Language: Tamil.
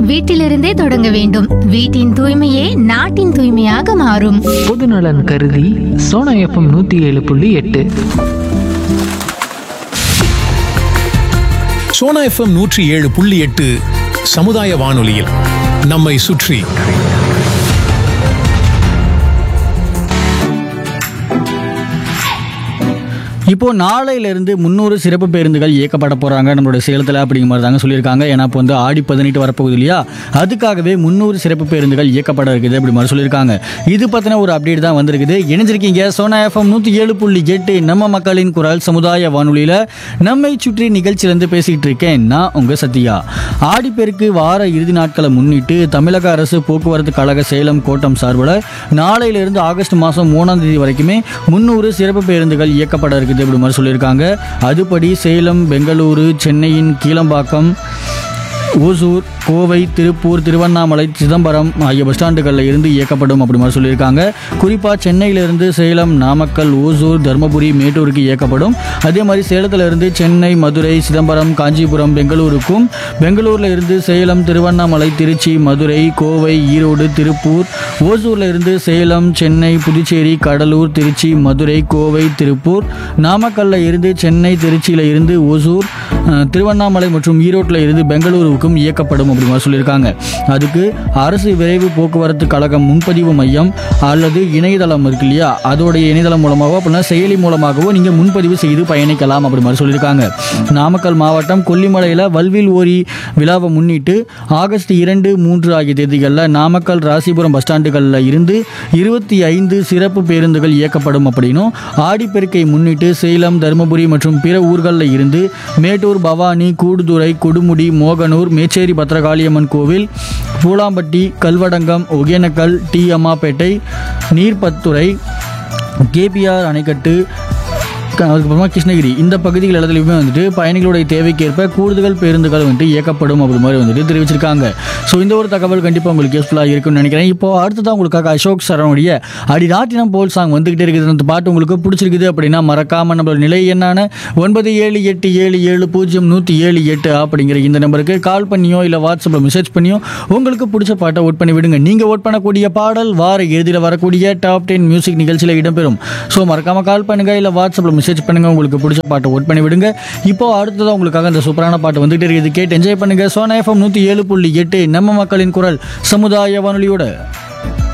வீட்டிலிருந்தே தொடங்க வேண்டும் வீட்டின் தூய்மையே நாட்டின் தூய்மையாக மாறும் பொதுநலன் கருதி சோனா எஃப்எம் நூற்றி ஏழு புள்ளி எட்டு சோனா எஃப்எம் நூற்றி ஏழு புள்ளி எட்டு சமுதாய வானொலியில் நம்மை சுற்றி இப்போ நாளையிலிருந்து முந்நூறு சிறப்பு பேருந்துகள் இயக்கப்பட போகிறாங்க நம்மளோட சேலத்தில் அப்படிங்கிற மாதிரி தாங்க சொல்லியிருக்காங்க ஏன்னா இப்போ வந்து ஆடி பதினெட்டு வரப்போகுது இல்லையா அதுக்காகவே முந்நூறு சிறப்பு பேருந்துகள் இயக்கப்பட இருக்குது அப்படி மாதிரி சொல்லியிருக்காங்க இது பற்றின ஒரு அப்டேட் தான் வந்திருக்குது இணைஞ்சிருக்கீங்க சோனா எஃப்எம் நூற்றி ஏழு புள்ளி எட்டு நம்ம மக்களின் குரல் சமுதாய வானொலியில் நம்மை சுற்றி நிகழ்ச்சியிலேருந்து பேசிகிட்டு இருக்கேன் நான் உங்கள் சத்யா ஆடிப்பெருக்கு வார இறுதி நாட்களை முன்னிட்டு தமிழக அரசு போக்குவரத்து கழக சேலம் கோட்டம் சார்பில் நாளையிலிருந்து ஆகஸ்ட் மாதம் மூணாம் தேதி வரைக்குமே முந்நூறு சிறப்பு பேருந்துகள் இயக்கப்பட இருக்குது அப்படி மாதிரி சொல்லியிருக்காங்க அதுபடி சேலம் பெங்களூரு சென்னையின் கீழம்பாக்கம் ஓசூர் கோவை திருப்பூர் திருவண்ணாமலை சிதம்பரம் ஆகிய பஸ் ஸ்டாண்டுகளில் இருந்து இயக்கப்படும் அப்படி மாதிரி சொல்லியிருக்காங்க குறிப்பாக சென்னையிலிருந்து சேலம் நாமக்கல் ஓசூர் தருமபுரி மேட்டூருக்கு இயக்கப்படும் அதே மாதிரி சேலத்தில் இருந்து சென்னை மதுரை சிதம்பரம் காஞ்சிபுரம் பெங்களூருக்கும் பெங்களூரில் இருந்து சேலம் திருவண்ணாமலை திருச்சி மதுரை கோவை ஈரோடு திருப்பூர் ஓசூரில் இருந்து சேலம் சென்னை புதுச்சேரி கடலூர் திருச்சி மதுரை கோவை திருப்பூர் நாமக்கல்ல இருந்து சென்னை திருச்சியில் இருந்து ஓசூர் அஹ், திருவண்ணாமலை மற்றும் ஈரோட்டில் இருந்து பெங்களூருவுக்கும் இயக்கப்படும் அப்படி மாதிரி சொல்லியிருக்காங்க அதுக்கு அரசு விரைவு போக்குவரத்து கழகம் முன்பதிவு மையம் அல்லது இணையதளம் இருக்கு இல்லையா அதோடைய இணையதளம் மூலமாகவோ அப்படின்னா செயலி மூலமாகவோ நீங்கள் முன்பதிவு செய்து பயணிக்கலாம் அப்படி மாதிரி சொல்லியிருக்காங்க நாமக்கல் மாவட்டம் கொல்லிமலையில் வல்வில் ஓரி விழாவை முன்னிட்டு ஆகஸ்ட் இரண்டு மூன்று ஆகிய தேதிகளில் நாமக்கல் ராசிபுரம் பஸ் ஸ்டாண்டுகளில் இருந்து இருபத்தி ஐந்து சிறப்பு பேருந்துகள் இயக்கப்படும் அப்படின்னும் ஆடிப்பெருக்கை முன்னிட்டு சேலம் தருமபுரி மற்றும் பிற ஊர்களில் இருந்து மேட்டூர் பவானி கூடுதுறை கொடுமுடி மோகனூர் மேச்சேரி பத்திரகாளியம்மன் கோவில் பூலாம்பட்டி கல்வடங்கம் ஒகேனக்கல் டி அம்மாப்பேட்டை நீர்பத்துறை கேபிஆர் அணைக்கட்டு க- அதுக்கப்புறமா கிருஷ்ணகிரி இந்த பகுதிகள் எல்லாத்துலேயுமே வந்துட்டு பயணிகளுடைய தேவைக்கேற்ப கூடுதல் பேருந்துகள் வந்துட்டு இயக்கப்படும் அப்படி மாதிரி வந்துட்டு தெரிவிச்சிருக்காங்க ஸோ இந்த ஒரு தகவல் கண்டிப்பாக உங்களுக்கு யூஸ்ஃபுல்லாக இருக்கும்னு நினைக்கிறேன் இப்போ அடுத்ததான் உங்களுக்காக அசோக் சரவணுடைய அடி ராட்டினம் போல் சாங் வந்துகிட்டே இருக்குது அந்த பாட்டு உங்களுக்கு பிடிச்சிருக்குது அப்படின்னா மறக்காம நம்மளோட நிலை என்னான ஒன்பது ஏழு எட்டு ஏழு ஏழு பூஜ்ஜியம் நூற்றி ஏழு எட்டு அப்படிங்கிற இந்த நம்பருக்கு கால் பண்ணியோ இல்லை வாட்ஸ்அப்பில் மெசேஜ் பண்ணியோ உங்களுக்கு பிடிச்ச பாட்டை ஓட் பண்ணி விடுங்க நீங்கள் ஓட் பண்ணக்கூடிய பாடல் வார இறுதியில் வரக்கூடிய டாப் டென் மியூசிக் நிகழ்ச்சியில் இடம்பெறும் ஸோ மறக்காம கால் பண்ணுங்க இல்லை வாட்ஸ்அப்பில் மெசேஜ் பண்ணுங்க உங்களுக்கு பிடிச்ச பாட்டை ஓட் பண்ணி விடுங்க இப்போ அடுத்ததான் உங்களுக்காக இந்த சூப்பரான பாட்டு வந்துட்டு இருக்குது கேட்டு என்ஜாய் பண்ணுங்க சோனா எஃப்எம் நூற்றி ஏழு புள்ளி எட்டு நம்ம மக்களின் குரல் சமுதாய வானொலியோட